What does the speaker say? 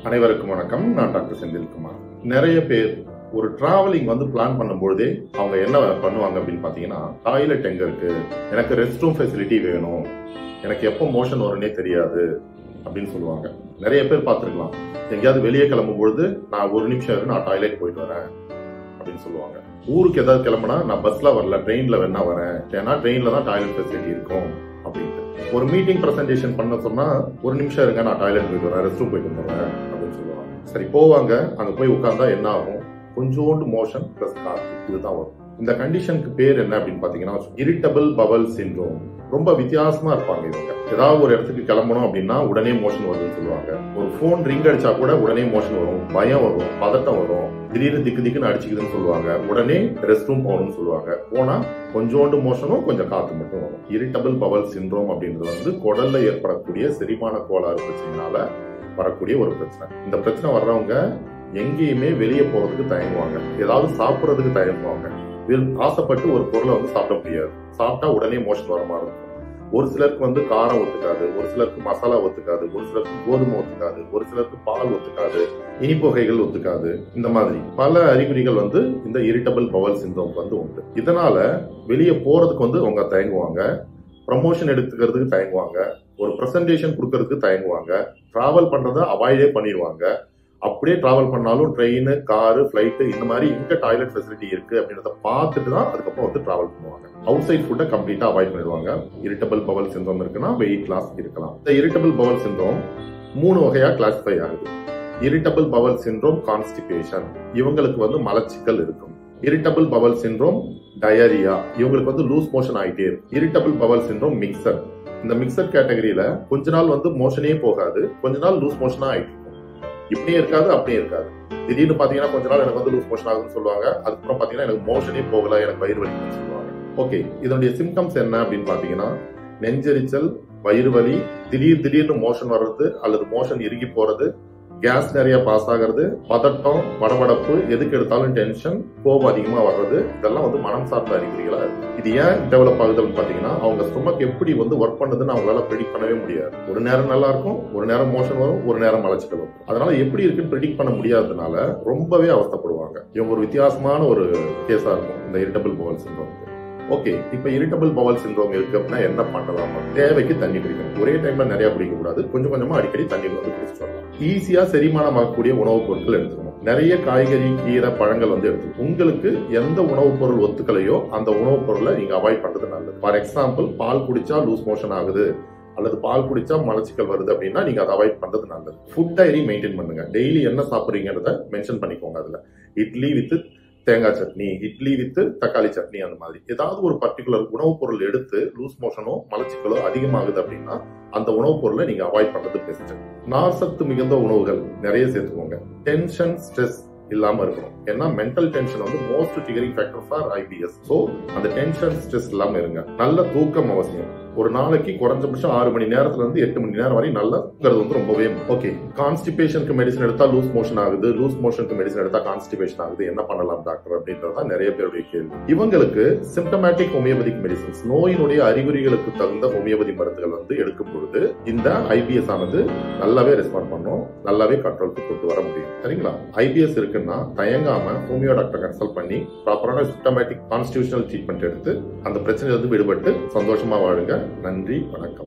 அனைவருக்கும் வணக்கம் நான் டாக்டர் செந்தில்குமார் நிறைய பேர் ஒரு டிராவலிங் வந்து பிளான் பண்ணும்பொழுதே அவங்க என்ன பண்ணுவாங்க அப்படின்னு பாத்தீங்கன்னா டாய்லெட் எங்க இருக்கு எனக்கு ரெஸ்ட் ரூம் ஃபெசிலிட்டி வேணும் எனக்கு எப்போ மோஷன் வரும்னே தெரியாது அப்படின்னு சொல்லுவாங்க நிறைய பேர் பார்த்துருக்கலாம் எங்கேயாவது வெளியே கிளம்பும் பொழுது நான் ஒரு நிமிஷம் இருக்கு நான் டாய்லெட் போயிட்டு வரேன் அப்படின்னு சொல்லுவாங்க ஊருக்கு ஏதாவது கிளம்புனா நான் பஸ்ல வரல ட்ரெயின்ல வேணா வரேன் ஏன்னா ட்ரெயின்ல தான் டாய்லெட் ஃபெசிலிட்டி இருக்கும் அப்படின்ட்டு ஒரு மீட்டிங் பிரசன்டேஷன் பண்ண சொன்னா ஒரு நிமிஷம் இருங்க நான் டாய்லெட் போயிட்டு வரேன் ரெஸ்ட் ரூம் போயிட்டு வந்துடுறேன் அப்படின்னு சொல்லுவாங்க சரி போவாங்க அங்க போய் உட்கார்ந்தா என்ன ஆகும் கொஞ்சோண்டு மோஷன் பிளஸ் காத்து இதுதான் வரும் இந்த கண்டிஷனுக்கு பேர் என்ன அப்படின்னு பாத்தீங்கன்னா இரிட்டபிள் பவல் சிண்ட்ரோம் ரொம்ப வித்தியாசமா இருப்பாங்க இவங்க ஏதாவது ஒரு இடத்துக்கு கிளம்பணும் அப்படின்னா உடனே மோஷன் வருதுன்னு சொல்லுவாங்க ஒரு ஃபோன் ரிங் அடிச்சா கூட உடனே மோஷன் வரும் பயம் வரும் பதட்டம் வரும் திடீர்னு திக்கு திக்குன்னு அடிச்சுக்குதுன்னு சொல்லுவாங்க உடனே ரெஸ்ட் ரூம் போகணும்னு சொல்லுவாங்க போனா கொஞ்சோண்டு மோஷனும் கொஞ்சம் காத்து மட்டும் வரும் இரிட்டபிள் பவல் சிண்ட்ரோம் அப்படின்றது வந்து குடல்ல ஏற்படக்கூடிய செரிமான கோளாறு பிரச்சனைனால வரக்கூடிய ஒரு பிரச்சனை இந்த பிரச்சனை வர்றவங்க எங்கேயுமே வெளியே போறதுக்கு தயங்குவாங்க ஏதாவது சாப்பிட்றதுக்கு தயங்குவாங்க வெறும் ஆசைப்பட்டு ஒரு பொருளை வந்து சாப்பிட முடியாது சாப்பிட்டா உடனே மோஷன் வர மாதிரி இருக்கும் ஒரு சிலருக்கு வந்து காரம் ஒத்துக்காது ஒரு சிலருக்கு மசாலா ஒத்துக்காது ஒரு சிலருக்கு கோதுமை ஒத்துக்காது ஒரு சிலருக்கு பால் ஒத்துக்காது இனிப்பு வகைகள் ஒத்துக்காது இந்த மாதிரி பல அறிகுறிகள் வந்து இந்த இரிட்டபிள் பவல் சிண்ட்ரோம் வந்து உண்டு இதனால வெளியே போறதுக்கு வந்து அவங்க தயங்குவாங்க ப்ரமோஷன் எடுத்துக்கிறதுக்கு தயங்குவாங்க ஒரு ப்ரெசன்டேஷன் கொடுக்கறதுக்கு தயங்குவாங்க டிராவல் பண்றதை அவாய்டே பண்ணிடுவாங்க அப்படியே டிராவல் பண்ணாலும் ட்ரெயின் காரு ஃபிளைட்டு இந்த மாதிரி எங்க டாய்லெட் ஃபெசிலிட்டி இருக்கு அப்படின்றத பார்த்துட்டு தான் அதுக்கப்புறம் வந்து டிராவல் பண்ணுவாங்க அவுட் சைட் ஃபுட்டை கம்ப்ளீட்டா அவாய்ட் பண்ணிடுவாங்க இரிட்டபிள் பவல் சிண்ட்ரோம் இருக்குன்னா வெயிட் லாஸ் இருக்கலாம் இந்த இரிட்டபிள் பவல் சிண்ட்ரோம் மூணு வகையா கிளாசிஃபை ஆகுது இரிட்டபிள் பவல் சிண்ட்ரோம் கான்ஸ்டிபேஷன் இவங்களுக்கு வந்து மலச்சிக்கல் இருக்கும் இரிட்டபிள் பவல் சிண்ட்ரோம் டயரியா இவங்களுக்கு வந்து லூஸ் மோஷன் ஆகிட்டே இருக்கும் இரிட்டபிள் பவல் சிண்ட்ரோம் மிக்சர் இந்த மிக்சர் கேட்டகரியில கொஞ்ச நாள் வந்து மோஷனே போகாது கொஞ்ச நாள் லூஸ் மோஷனா ஆயிட்டு இருக்கும் இப்படியே இருக்காது அப்படியே இருக்காது திடீர்னு பாத்தீங்கன்னா கொஞ்ச நாள் எனக்கு வந்து லூஸ் மோஷன் ஆகுதுன்னு சொல்லுவாங்க அதுக்கப்புறம் பாத்தீங்கன்னா எனக்கு மோஷனே போகல எனக்கு வயிறு வலிக்குன்னு சொல்லுவாங்க ஓகே இதனுடைய சிம்டம்ஸ் என்ன அப்படின்னு பாத்தீங்கன்னா நெஞ்செரிச்சல் வயிறு வலி திடீர் திடீர்னு மோஷன் வர்றது அல்லது மோஷன் இறுகி போறது கேஸ் நிறைய பாஸ் ஆகிறது பதட்டம் படபடப்பு எதுக்கு எடுத்தாலும் டென்ஷன் கோபம் அதிகமா வர்றது இதெல்லாம் வந்து மனம் சார்ந்த அறிகுறிகளா இருக்கு இது ஏன் டெவலப் ஆகுது அப்படின்னு பாத்தீங்கன்னா அவங்க ஸ்டொமக் எப்படி வந்து ஒர்க் பண்ணுதுன்னு அவங்களால ப்ரெடிக்ட் பண்ணவே முடியாது ஒரு நேரம் நல்லா இருக்கும் ஒரு நேரம் மோஷன் வரும் ஒரு நேரம் மலச்சிக்கல் வரும் அதனால எப்படி இருக்குன்னு ப்ரெடிக்ட் பண்ண முடியாததுனால ரொம்பவே அவஸ்தப்படுவாங்க இவங்க ஒரு வித்தியாசமான ஒரு கேஸா இருக்கும் இந்த இரிட்டபிள் பவல் சிண்ட்ரோம் ஓகே இப்ப இரிட்டபிள் பவல் சிண்ட்ரோம் இருக்கு அப்படின்னா என்ன பண்ணலாம் தேவைக்கு தண்ணி குடிக்கணும் ஒரே டைம்ல நிறைய குடிக்க கூடாது கொஞ்சம் கொஞ்சமா அடிக்கடி தண்ணி வந்து குடிச்சிட்டு வரலாம் ஈஸியா செரிமானம் ஆகக்கூடிய உணவுப் பொருட்கள் எடுத்துக்கணும் நிறைய காய்கறி கீரை பழங்கள் வந்து எடுத்துக்கணும் உங்களுக்கு எந்த உணவுப் பொருள் ஒத்துக்கலையோ அந்த உணவுப் பொருளை நீங்க அவாய்ட் பண்றது நல்லது ஃபார் எக்ஸாம்பிள் பால் குடிச்சா லூஸ் மோஷன் ஆகுது அல்லது பால் குடிச்சா மலச்சிக்கல் வருது அப்படின்னா நீங்க அதை அவாய்ட் பண்றது நல்லது ஃபுட் டைரி மெயின்டைன் பண்ணுங்க டெய்லி என்ன சாப்பிடுறீங்கிறத மென்ஷன் பண்ணிக்கோங்க அதுல இட்லி வித் தேங்காய் சட்னி இட்லி வித்து தக்காளி சட்னி அந்த மாதிரி ஏதாவது ஒரு பர்டிகுலர் உணவுப் பொருள் எடுத்து லூஸ் மோஷனோ மலச்சிக்கலோ அதிகமாகுது அப்படின்னா அந்த உணவுப் பொருளை நீங்க அவாய்ட் பண்றது பெஸ்ட் நார்சத்து மிகுந்த உணவுகள் நிறைய சேர்த்துக்கோங்க டென்ஷன் ஸ்ட்ரெஸ் இல்லாம இருக்கணும் ஏன்னா மென்டல் டென்ஷன் வந்து most triggering factor for IBS so அந்த டென்ஷன் ஸ்ட்ரெஸ் இல்லாம இருங்க நல்ல தூக்கம் அவசியம் ஒரு நாளைக்கு குறைஞ்சபட்சம் ஆறு மணி நேரத்துல இருந்து எட்டு மணி நேரம் வரை நல்லா தூங்குறது வந்து ரொம்பவே ஓகே கான்ஸ்டிபேஷனுக்கு மெடிசன் எடுத்தா லூஸ் மோஷன் ஆகுது லூஸ் மோஷனுக்கு மெடிசன் எடுத்தா கான்ஸ்டிபேஷன் ஆகுது என்ன பண்ணலாம் டாக்டர் அப்படின்றதான் நிறைய பேருடைய கேள்வி இவங்களுக்கு சிம்டமேட்டிக் ஹோமியோபதிக் மெடிசன்ஸ் நோயினுடைய அறிகுறிகளுக்கு தகுந்த ஹோமியோபதி மருந்துகள் வந்து எடுக்கும் பொழுது இந்த ஐபிஎஸ் ஆனது நல்லாவே ரெஸ்பாண்ட் பண்ணும் நல்லாவே கண்ட்ரோலுக்கு கொண்டு வர முடியும் சரிங்களா ஐபிஎஸ் இருக்குன்னா தயங்காம ஹோமியோ டாக்டர் கன்சல்ட் பண்ணி ப்ராப்பரான சிஸ்டமேட்டிக் கான்ஸ்டியூஷனல் ட்ரீட்மெண்ட் எடுத்து அந்த பிரச்சனையிலிருந்து விடுபட்டு சந்தோஷமா வாழுங்க நன்றி வணக்கம்